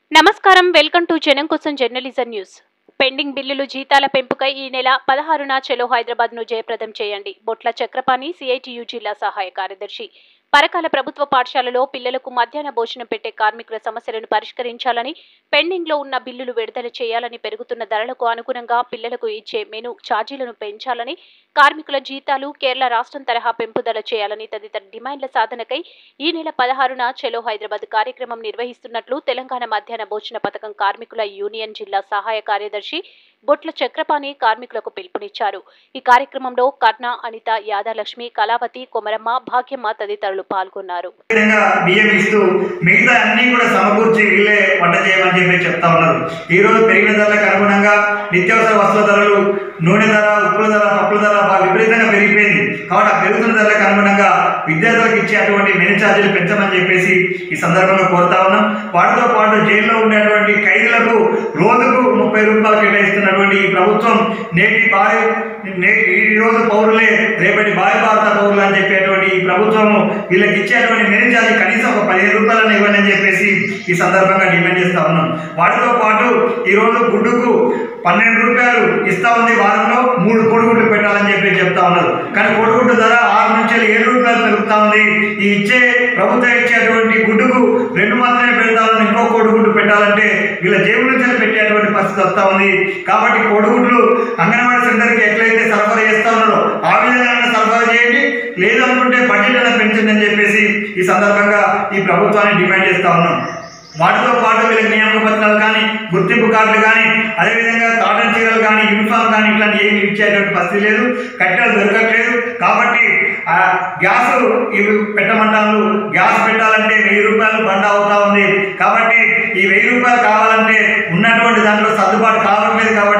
నమస్కారం welcome to జనం కోసం జర్నలిజం న్యూస్ పెండింగ్ బిల్లులు జీతాల పెంపుకై ఈ నెల పదహారున చెలో హైదరాబాద్ ను జయప్రదం చేయండి బొట్ల చక్రపాణి సిఐటియు జిల్లా సహాయ కార్యదర్శి పరకాల ప్రభుత్వ పాఠశాలలో పిల్లలకు మధ్యాహ్న భోజనం పెట్టే కార్మికుల సమస్యలను పరిష్కరించాలని పెండింగ్ లో ఉన్న బిల్లులు విడుదల చేయాలని పెరుగుతున్న ధరలకు అనుగుణంగా పిల్లలకు ఇచ్చే మెను ఛార్జీలను పెంచాలని కార్మికుల జీతాలు కేరళ రాష్ట్రం తరహా పెంపుదల చేయాలని తదితర డిమాండ్ల సాధనకై ఈ నెల పదహారున చెలో హైదరాబాద్ కార్యక్రమం నిర్వహిస్తున్నట్లు తెలంగాణ మధ్యాహ్న భోజన పథకం కార్మికుల యూనియన్ జిల్లా సహాయ కార్యదర్శి బొట్ల చక్రపాణి కార్మికులకు పిలుపునిచ్చారు ఈ కార్యక్రమంలో కర్ణ అనిత యాదాలక్ష్మి కళావతి కొమరమ్మ భాగ్యమ్మ తదితరులు పాల్గొన్నారు విధంగా బియ్యం ఇస్తూ మిగతా అన్ని కూడా సమకూర్చి వీళ్ళే వంట చేయమని చెప్పి చెప్తా ఉన్నారు ఈ రోజు పెరిగిన ధరలకు అనుగుణంగా నిత్యావసర వస్తువుల ధరలు నూనె ధర ఉప్పుల ధర పప్పుల ధర బాగా విపరీతంగా పెరిగిపోయింది కాబట్టి ఆ పెరుగుతున్న ధరలకు అనుగుణంగా విద్యార్థులకు ఇచ్చే అటువంటి మెను ఛార్జీలు పెంచమని చెప్పేసి ఈ సందర్భంగా కోరుతా ఉన్నాం వాటితో పాటు జైల్లో ఉండేటువంటి ఖైదీలకు రోజుకు ముప్పై రూపాయలు కేటాయిస్తున్నటువంటి ఈ ప్రభుత్వం నేటి భారీ నే- ఈ రోజు పౌరులే రేపటి భావి భారత పౌరులు అని చెప్పేటువంటి ఈ ప్రభుత్వము వీళ్ళకి ఇచ్చేటువంటి మెను ఛార్జీ కనీసం ఒక పదిహేను రూపాయలను ఇవ్వండి అని చెప్పేసి ఈ సందర్భంగా డిమాండ్ చేస్తా ఉన్నాం వాటితో పాటు ఈరోజు గుడ్డుకు పన్నెండు రూపాయలు ఇస్తా ఉంది వారంలో మూడు కోడిగుడ్లు పెట్టాలని చెప్పి చెప్తా ఉన్నారు కానీ కోడిగుడ్డు ధర ఆరు నుంచి ఏడు రూపాయలు పెరుగుతా ఉంది ఈ ఇచ్చే ప్రభుత్వం ఇచ్చేటువంటి గుడ్డుకు రెండు మాత్రమే పెడతా ఉంది ఇంకో కోడిగుడ్డు పెట్టాలంటే వీళ్ళ జేబుల నుంచి పెట్టేటువంటి పరిస్థితి వస్తా ఉంది కాబట్టి కోడిగుడ్లు అంగన్వాడీ సెంటర్కి ఎట్లయితే సరఫరా చేస్తా ఉన్నారో ఆ విధంగా సరఫరా చేయండి లేదనుకుంటే బడ్జెట్ అయినా పెంచండి అని చెప్పేసి ఈ సందర్భంగా ఈ ప్రభుత్వాన్ని డిమాండ్ చేస్తా ఉన్నాం వాటితో పాటు వీళ్ళకి నియామక పత్రాలు కానీ గుర్తింపు కార్డులు కానీ అదేవిధంగా కాటన్ చీరలు కానీ యూనిఫామ్ కానీ ఇట్లాంటి ఏమి ఇచ్చేటువంటి పరిస్థితి లేదు కట్టెలు దొరకట్లేదు కాబట్టి ఆ గ్యాస్ ఇవి పెట్టమంటారు గ్యాస్ పెట్టాలంటే వెయ్యి రూపాయలు బండ అవుతా ఉంది కాబట్టి ఈ వెయ్యి రూపాయలు కావాలంటే ఉన్నటువంటి దాంట్లో సర్దుబాటు కావట్లేదు కాబట్టి